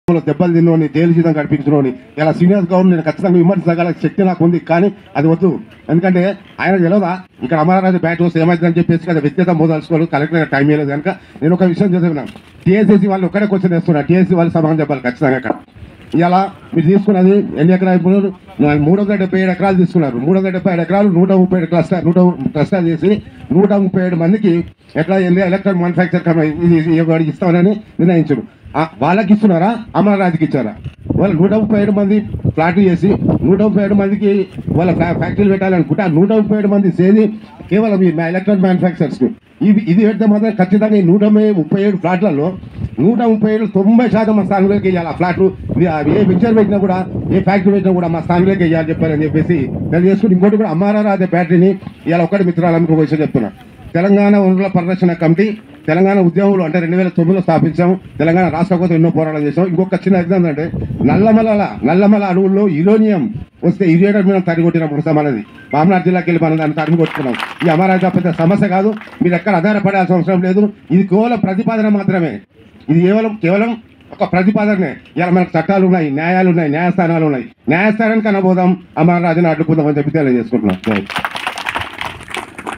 దెబ్బలు తిన్నోని జైలు జీతం గడిపించినోని ఇలా సీనియర్ గవర్నమెంట్ నేను ఖచ్చితంగా విమర్శించగల శక్తి నాకు ఉంది కానీ అది వద్దు ఎందుకంటే ఆయన తెలియదా ఇక్కడ అమరారాజు బ్యాట్ వస్తే ఏమైందని చెప్పేసి కదా వ్యక్తిగత మోదలుచుకోవాలి కలెక్టర్ టైం ఇవ్వలేదు కనుక నేను ఒక విషయం చదివినాను టీఎస్సీ వాళ్ళు ఒక్కడే క్వశ్చన్ వేస్తున్నారు టీఎస్సీ వాళ్ళు సమాధానం చెప్పాలి ఖచ్చితంగా అక్కడ ఇలా మీరు తీసుకున్నది ఎన్ని ఎకరాలు ఇప్పుడు మూడు వందల డెబ్బై ఏడు ఎకరాలు తీసుకున్నారు మూడు వందల డెబ్బై ఏడు ఎకరాలు నూట ముప్పై ఏడు క్లస్టర్ నూట క్లస్టర్ చేసి నూట ముప్పై ఏడు మందికి ఎట్లా ఏంది ఎలక్ట్రానిక్ మ్యానుఫ్యాక్చర్ కంపెనీ ఇది ఇది ఇవ్వడానికి ఇస్తామని నిర్ణయించారు ఆ, వాళ్ళకి ఇస్తున్నారా అమరరాజుకి ఇచ్చారా వాళ్ళు నూట ముప్పై ఏడు మంది ఫ్లాట్లు చేసి నూట ముప్పై ఏడు మందికి వాళ్ళ ఫ్యా- ఫ్యాక్టరీలు పెట్టాలనుకుంటే ఆ నూట ముప్పై ఏడు మంది సేది కేవలం ఈ ఎలక్ట్రానిక్ మ్యానుఫ్యాక్చర్స్కి ఇవి ఇది పెడితే మాత్రం ఖచ్చితంగా ఈ నూట ముప్పై ఏడు ఫ్లాట్లలో నూట ముప్పై ఏడు తొంభై శాతం మా స్థానంలోకి వేయాలి ఆ ఫ్లాట్లు ఇది ఆ ఏ వెంచర్ పెట్టినా కూడా ఏ ఫ్యాక్టరీ పెట్టినా కూడా మా స్థానంలోకి వేయాలని చెప్పారని చెప్పేసి తెలియజేసుకుని ఇంకోటి కూడా అమ్మారా అదే బ్యాటరీని ఇలా ఒక్కటి మిత్రాలు ఇంకొక విషయం చెప్తున్నా తెలంగాణ వనరుల పరిరక్షణ కమిటీ తెలంగాణ ఉద్యమంలో అంటే రెండు వేల తొమ్మిదిలో స్థాపించాం తెలంగాణ రాష్ట్ర కోసం ఎన్నో పోరాటం చేసాం ఇంకొక చిన్న ఎగ్జామ్ అంటే నల్లమల నల్లమల అడవుల్లో యురోనియం వస్తే ఇరియేటర్ మీద తరిగి కొట్టిన పురుషం అనేది మామనాడు జిల్లాకి వెళ్ళి మనం దాన్ని తరిగి కొట్టుకున్నాం ఈ అమరాజా పెద్ద సమస్య కాదు మీరు ఎక్కడ ఆధారపడాల్సిన అవసరం లేదు ఇది కేవలం ప్రతిపాదన మాత్రమే ఇది కేవలం కేవలం ఒక ప్రతిపాదనే ఇలా మనకు చట్టాలు ఉన్నాయి న్యాయాలు ఉన్నాయి న్యాయస్థానాలు ఉన్నాయి న్యాయస్థానానికి అనబోదాం అమరరాజుని అడ్డుకుందాం అని చెప్పి తెలియజేసుకుంటున్నాం జై.